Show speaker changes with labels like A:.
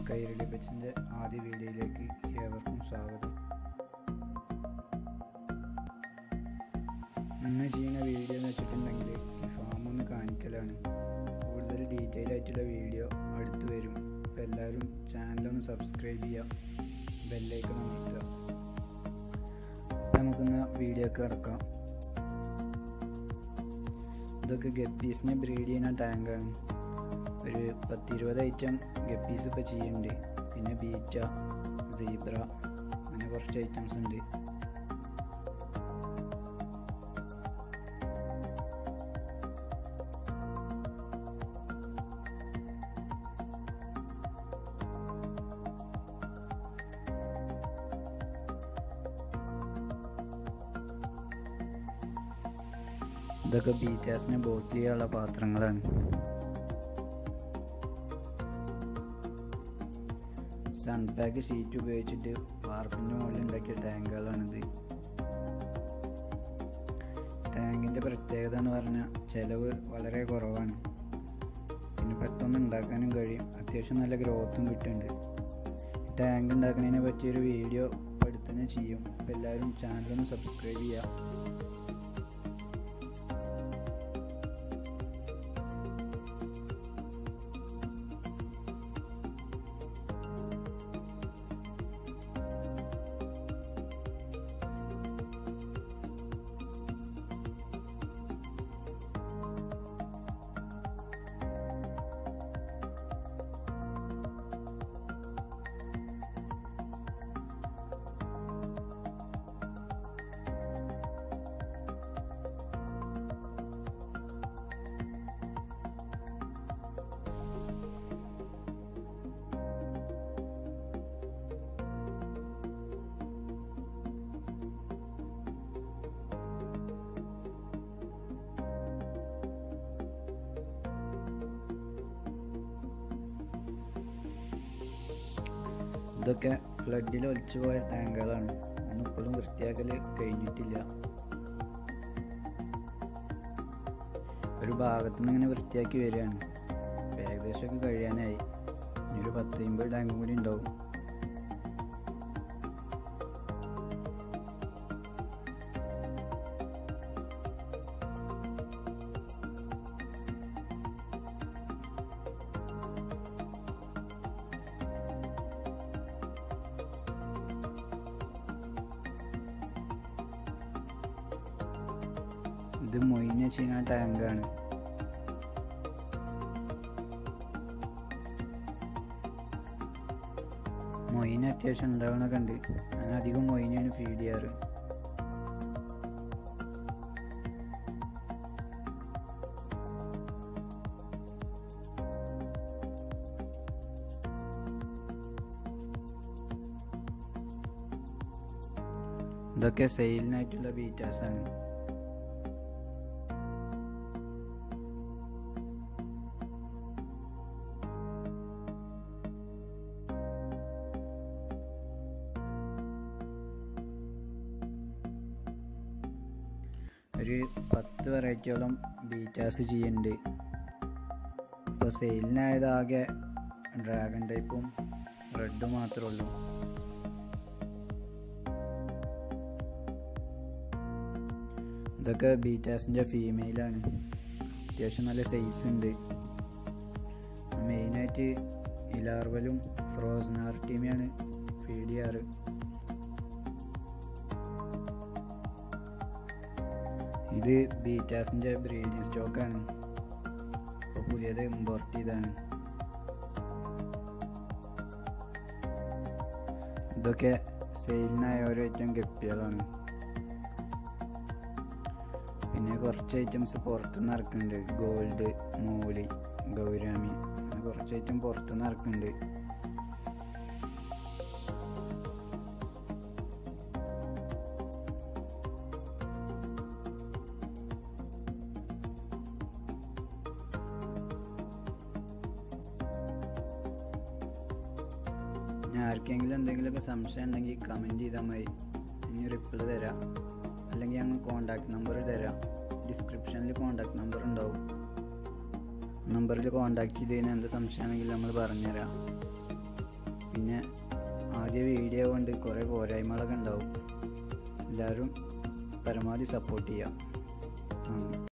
A: കൈരളി ബെറ്റ്സിൻ്റെ ആദ്യ വീഡിയോയിലേക്ക് ഏവർക്കും സ്വാഗതം ഇന്ന് ചെയ്യുന്ന വീഡിയോ എന്ന് വെച്ചിട്ടുണ്ടെങ്കിൽ ഈ ഫാം ഒന്ന് കാണിക്കലാണ് കൂടുതൽ ഡീറ്റെയിൽ ആയിട്ടുള്ള വീഡിയോ അടുത്ത് വരും അപ്പോൾ എല്ലാവരും ചാനലൊന്ന് സബ്സ്ക്രൈബ് ചെയ്യുക ബെല്ലൈക്കൺ അമർത്തുക അപ്പോൾ നമുക്കൊന്ന് വീഡിയോക്ക് കിടക്കാം ഇതൊക്കെ ഗപ്പീസിനെ ബ്രീഡ് ചെയ്യുന്ന ടാങ്കാണ് ഒരു പത്തിരുപത് ഐറ്റം ഗപ്പീസ് ഇപ്പോൾ ചെയ്യുന്നുണ്ട് പിന്നെ ബീറ്റ സീബ്ര അങ്ങനെ കുറച്ച് ഐറ്റംസ് ഉണ്ട് ഇതൊക്കെ ബീറ്റാസിനെ ബോട്ടിൽ ചെയ്യാനുള്ള പാത്രങ്ങളാണ് സൺപാക്ക് ഷീറ്റ് ഉപയോഗിച്ചിട്ട് വാർപ്പിൻ്റെ മുകളിൽ ഉണ്ടാക്കിയ ടാങ്കുകളാണിത് ടാങ്കിൻ്റെ പ്രത്യേകത എന്ന് പറഞ്ഞാൽ ചിലവ് വളരെ കുറവാണ് പിന്നെ പെട്ടെന്ന് ഉണ്ടാക്കാനും കഴിയും അത്യാവശ്യം നല്ല ഗ്രോത്തും കിട്ടുന്നുണ്ട് ടാങ്ക് ഉണ്ടാക്കുന്നതിനെ പറ്റിയൊരു വീഡിയോ ഇപ്പോൾ അടുത്ത് തന്നെ ചെയ്യും അപ്പോൾ എല്ലാവരും ചാനലൊന്ന് സബ്സ്ക്രൈബ് ചെയ്യുക ഇതൊക്കെ ഫ്ലഡിൽ ഒലിച്ചു പോയ ടാങ്കുകളാണ് ഒന്നും ഇപ്പോഴും വൃത്തിയാക്കൽ കഴിഞ്ഞിട്ടില്ല ഒരു ഭാഗത്തു നിന്ന് ഇങ്ങനെ വൃത്തിയാക്കി വരികയാണ് ഇപ്പം ഏകദേശമൊക്കെ കഴിയാനായി ഇനി ഒരു പത്ത് അമ്പത് ടാങ്കും കൂടി ഉണ്ടാവും ഇത് മൊയിന ചെയ്യുന്ന ടാങ്കാണ് മൊയിന അത്യാവശ്യം ഉണ്ടാവണൊക്കെ ഉണ്ട് ഞാൻ അധികം മൊയിനാണ് ഫീഡ് ചെയ്യാറ് ഇതൊക്കെ സെയിലിനായിട്ടുള്ള ബീറ്റാസാണ് ഒരു പത്ത് വെറൈറ്റിയോളം ബീറ്റാസ് ചെയ്യുന്നുണ്ട് ഇപ്പോൾ സെയിലിനായത് ആകെ ഡ്രാഗൺ ടൈപ്പും റെഡും മാത്രമേ ഉള്ളൂ ഇതൊക്കെ ബീറ്റാസിൻ്റെ ഫീമെയിലാണ് അത്യാവശ്യം നല്ല സൈസ് ഉണ്ട് മെയിനായിട്ട് ഇലാർവലും ഫ്രോസൺ ആർട്ടീമിയാണ് ഫീഡ് ചെയ്യാറ് ഇത് ബീറ്റാസിൻ്റെ ബ്രീഡിംഗ് സ്റ്റോക്കാണ് ഇപ്പോൾ പുതിയത് ഇമ്പോർട്ട് ചെയ്താണ് ഇതൊക്കെ സെയിലിനായ ഓരോ ഐറ്റം ഗപ്പികളാണ് പിന്നെ കുറച്ച് ഐറ്റംസ് പുറത്തുനിന്ന് ഇറക്കുന്നുണ്ട് ഗോൾഡ് മൂലി ഗൗരാമി അങ്ങനെ കുറച്ച് ഐറ്റം പുറത്തുനിന്ന് ഇറക്കുന്നുണ്ട് ഇനി ആർക്കെങ്കിലും എന്തെങ്കിലുമൊക്കെ സംശയം ഉണ്ടെങ്കിൽ കമൻറ്റ് ചെയ്താൽ മതി ഇനി റിപ്ലൈ തരാം അല്ലെങ്കിൽ ഞങ്ങൾ കോണ്ടാക്ട് നമ്പർ തരാം ഡിസ്ക്രിപ്ഷനിൽ കോണ്ടാക്ട് നമ്പർ ഉണ്ടാവും നമ്പറിൽ കോണ്ടാക്ട് ചെയ്ത് കഴിഞ്ഞാൽ എന്ത് സംശയമാണെങ്കിലും നമ്മൾ പറഞ്ഞുതരാം വീഡിയോ കൊണ്ട് കുറേ പോരായ്മകളൊക്കെ ഉണ്ടാവും എല്ലാവരും പരമാവധി സപ്പോർട്ട് ചെയ്യാം നന്ദി